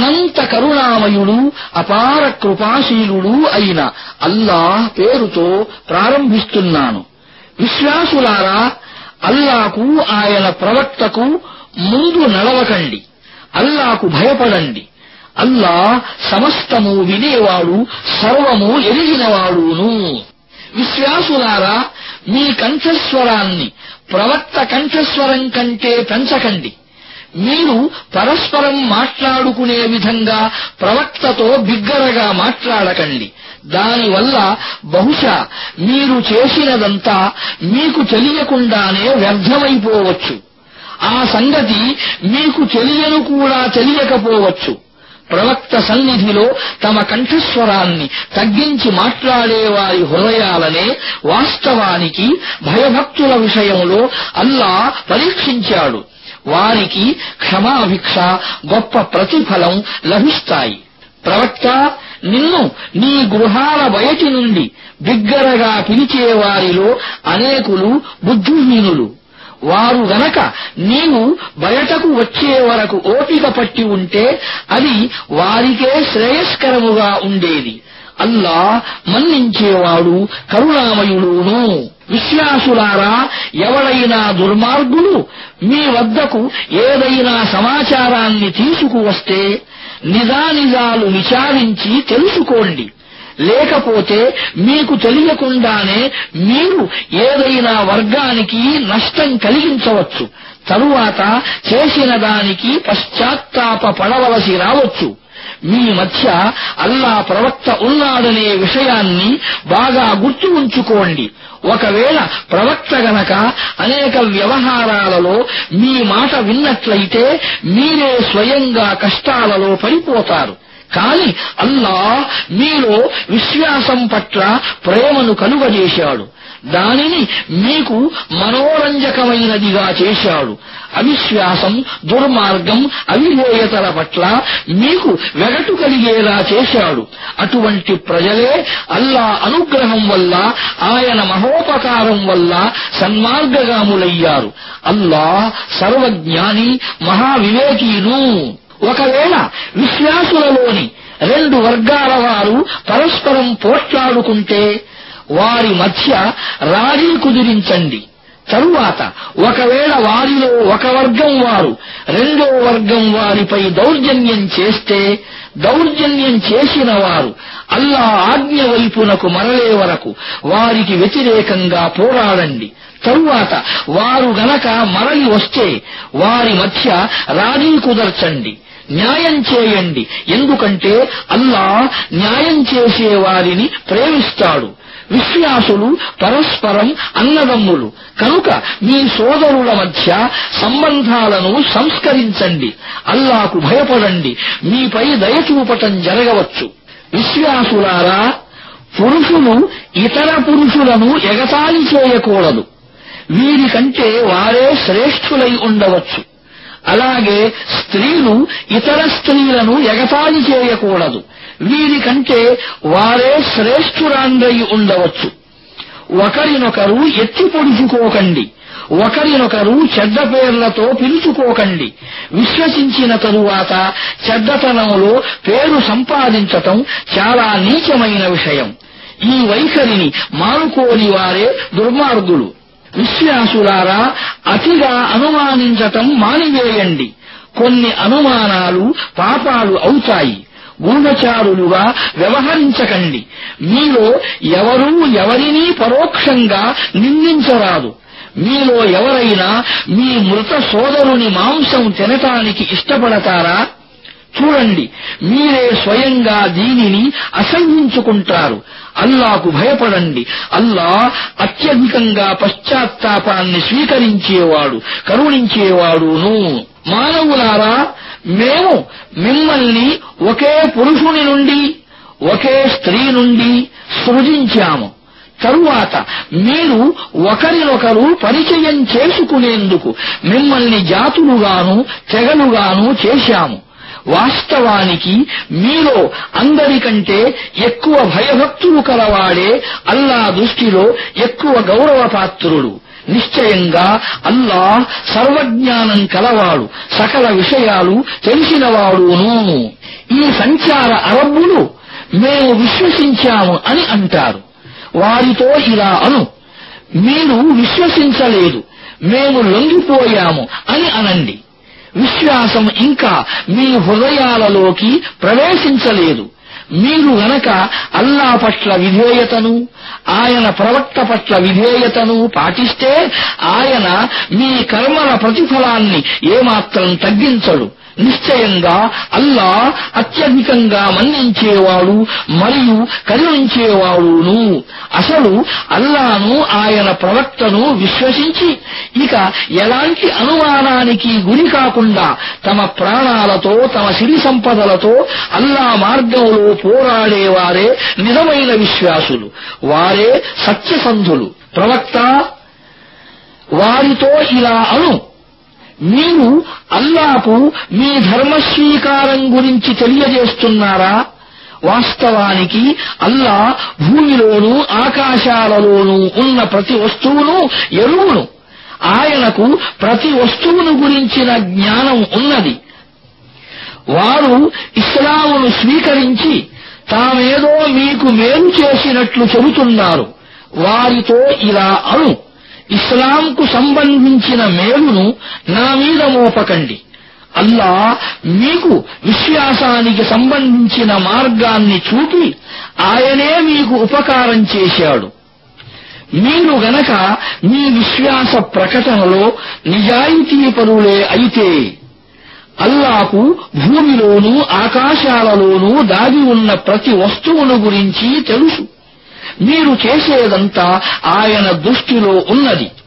అనంత కరుణామయుడు అపార కృపాశీలుడు అయిన అల్లాహ్ పేరుతో ప్రారంభిస్తున్నాను విశ్వాసులారా అల్లాకు ఆయన ప్రవక్తకు ముందు నడవకండి అల్లాకు భయపడండి అల్లా సమస్తము వినేవాడు సర్వము ఎరిగినవాడును విశ్వాసులారా మీ కంఠస్వరాన్ని ప్రవక్త కంఠస్వరం కంటే పెంచకండి మీరు పరస్పరం మాట్లాడుకునే విధంగా ప్రవక్తతో బిగ్గరగా మాట్లాడకండి దానివల్ల బహుశా మీరు చేసినదంతా మీకు తెలియకుండానే వ్యర్థమైపోవచ్చు ఆ సంగతి మీకు తెలియను కూడా తెలియకపోవచ్చు ప్రవక్త సన్నిధిలో తమ కంఠస్వరాన్ని తగ్గించి మాట్లాడే వారి హృదయాలనే వాస్తవానికి భయభక్తుల విషయంలో అల్లా పరీక్షించాడు వారికి క్షమాభిక్ష గొప్ప ప్రతిఫలం లభిస్తాయి ప్రవక్త నిన్ను నీ గృహాల బయటి నుండి బిగ్గరగా పిలిచేవారిలో అనేకులు బుద్ధిహీనులు వారు గనక నీవు బయటకు వచ్చే వరకు ఓపిక పట్టి ఉంటే అది వారికే శ్రేయస్కరముగా ఉండేది అల్లా మన్నించేవాడు కరుణామయుడును విశ్వాసులారా ఎవడైనా దుర్మార్గులు మీ వద్దకు ఏదైనా సమాచారాన్ని తీసుకువస్తే నిజానిజాలు విచారించి తెలుసుకోండి లేకపోతే మీకు తెలియకుండానే మీరు ఏదైనా వర్గానికి నష్టం కలిగించవచ్చు తరువాత చేసిన దానికి పశ్చాత్తాప పడవలసి రావచ్చు మీ మధ్య అల్లా ప్రవక్త ఉన్నాడనే విషయాన్ని బాగా గుర్తు ఉంచుకోండి ఒకవేళ ప్రవక్త గనక అనేక వ్యవహారాలలో మీ మాట విన్నట్లయితే మీరే స్వయంగా కష్టాలలో పడిపోతారు కాని అల్లా మీలో విశ్వాసం పట్ల ప్రేమను కలుగజేశాడు దానిని మీకు మనోరంజకమైనదిగా చేశాడు అవిశ్వాసం దుర్మార్గం అవిధేయతల పట్ల మీకు వెగటు కలిగేలా చేశాడు అటువంటి ప్రజలే అల్లా అనుగ్రహం వల్ల ఆయన మహోపకారం వల్ల సన్మార్గగాములయ్యారు అల్లా సర్వజ్ఞాని మహావివేకీను ఒకవేళ విశ్వాసులలోని రెండు వర్గాల వారు పరస్పరం పోట్లాడుకుంటే వారి మధ్య రాజీ కుదిరించండి తరువాత ఒకవేళ వారిలో ఒక వర్గం వారు రెండో వర్గం వారిపై దౌర్జన్యం చేస్తే దౌర్జన్యం చేసిన వారు అల్లా ఆజ్ఞ వైపునకు మరలే వరకు వారికి వ్యతిరేకంగా పోరాడండి తరువాత వారు గనక మరలి వస్తే వారి మధ్య రాజీ కుదర్చండి న్యాయం చేయండి ఎందుకంటే అల్లా న్యాయం చేసే వారిని ప్రేమిస్తాడు విశ్వాసులు పరస్పరం అన్నదమ్ములు కనుక మీ సోదరుల మధ్య సంబంధాలను సంస్కరించండి అల్లాకు భయపడండి మీపై దయచూపటం జరగవచ్చు విశ్వాసులారా పురుషులు ఇతర పురుషులను ఎగతాళి చేయకూడదు వీరికంటే వారే శ్రేష్ఠులై ఉండవచ్చు అలాగే స్త్రీలు ఇతర స్త్రీలను ఎగతాళి చేయకూడదు వీరికంటే వారే శ్రేష్ఠురాండ్రై ఉండవచ్చు ఒకరినొకరు ఎత్తి పొడుచుకోకండి ఒకరినొకరు చెడ్డ పేర్లతో పిలుచుకోకండి విశ్వసించిన తరువాత చెడ్డతనంలో పేరు సంపాదించటం చాలా నీచమైన విషయం ఈ వైఖరిని మానుకోని వారే దుర్మార్గులు విశ్వాసులారా అతిగా అనుమానించటం మానివేయండి కొన్ని అనుమానాలు పాపాలు అవుతాయి గూఢచారులుగా వ్యవహరించకండి మీలో ఎవరూ ఎవరినీ పరోక్షంగా నిందించరాదు మీలో ఎవరైనా మీ మృత సోదరుని మాంసం తినటానికి ఇష్టపడతారా చూడండి మీరే స్వయంగా దీనిని అసహ్యించుకుంటారు అల్లాకు భయపడండి అల్లా అత్యధికంగా పశ్చాత్తాపాన్ని స్వీకరించేవాడు కరుణించేవాడును మానవులారా మేము మిమ్మల్ని ఒకే పురుషుని నుండి ఒకే స్త్రీ నుండి సృజించాము తరువాత మీరు ఒకరినొకరు పరిచయం చేసుకునేందుకు మిమ్మల్ని జాతులుగాను తెగలుగాను చేశాము వాస్తవానికి మీలో అందరికంటే ఎక్కువ భయభక్తులు కలవాడే అల్లా దృష్టిలో ఎక్కువ గౌరవపాత్రుడు నిశ్చయంగా అల్లా సర్వజ్ఞానం కలవాడు సకల విషయాలు తెలిసినవాడును ఈ సంచార అరబ్బులు మేము విశ్వసించాము అని అంటారు వారితో ఇలా అను మీరు విశ్వసించలేదు మేము లొంగిపోయాము అని అనండి విశ్వాసం ఇంకా మీ హృదయాలలోకి ప్రవేశించలేదు మీరు గనక అల్లా పట్ల విధేయతను ఆయన ప్రవక్త పట్ల విధేయతను పాటిస్తే ఆయన మీ కర్మల ప్రతిఫలాన్ని ఏమాత్రం తగ్గించడు నిశ్చయంగా అల్లా అత్యధికంగా మన్నించేవాడు మరియు కరుణించేవాడును అసలు అల్లాను ఆయన ప్రవక్తను విశ్వసించి ఇక ఎలాంటి అనుమానానికి గురి కాకుండా తమ ప్రాణాలతో తమ సిరి సంపదలతో అల్లా మార్గంలో పోరాడేవారే నిజమైన విశ్వాసులు వారే సత్యసంధులు ప్రవక్త వారితో ఇలా అను మీరు అల్లాకు మీ ధర్మస్వీకారం గురించి తెలియజేస్తున్నారా వాస్తవానికి అల్లా భూమిలోనూ ఆకాశాలలోనూ ఉన్న ప్రతి వస్తువును ఎరువును ఆయనకు ప్రతి వస్తువును గురించిన జ్ఞానం ఉన్నది వారు ఇస్లామును స్వీకరించి తామేదో మీకు మేలు చేసినట్లు చెబుతున్నారు వారితో ఇలా అను ఇస్లాంకు సంబంధించిన మేలును నా మీద మోపకండి అల్లా మీకు విశ్వాసానికి సంబంధించిన మార్గాన్ని చూపి ఆయనే మీకు ఉపకారం చేశాడు మీరు గనక మీ విశ్వాస ప్రకటనలో నిజాయితీపరులే అయితే అల్లాకు భూమిలోనూ ఆకాశాలలోనూ దాగి ఉన్న ప్రతి వస్తువును గురించి తెలుసు మీరు చేసేదంతా ఆయన దృష్టిలో ఉన్నది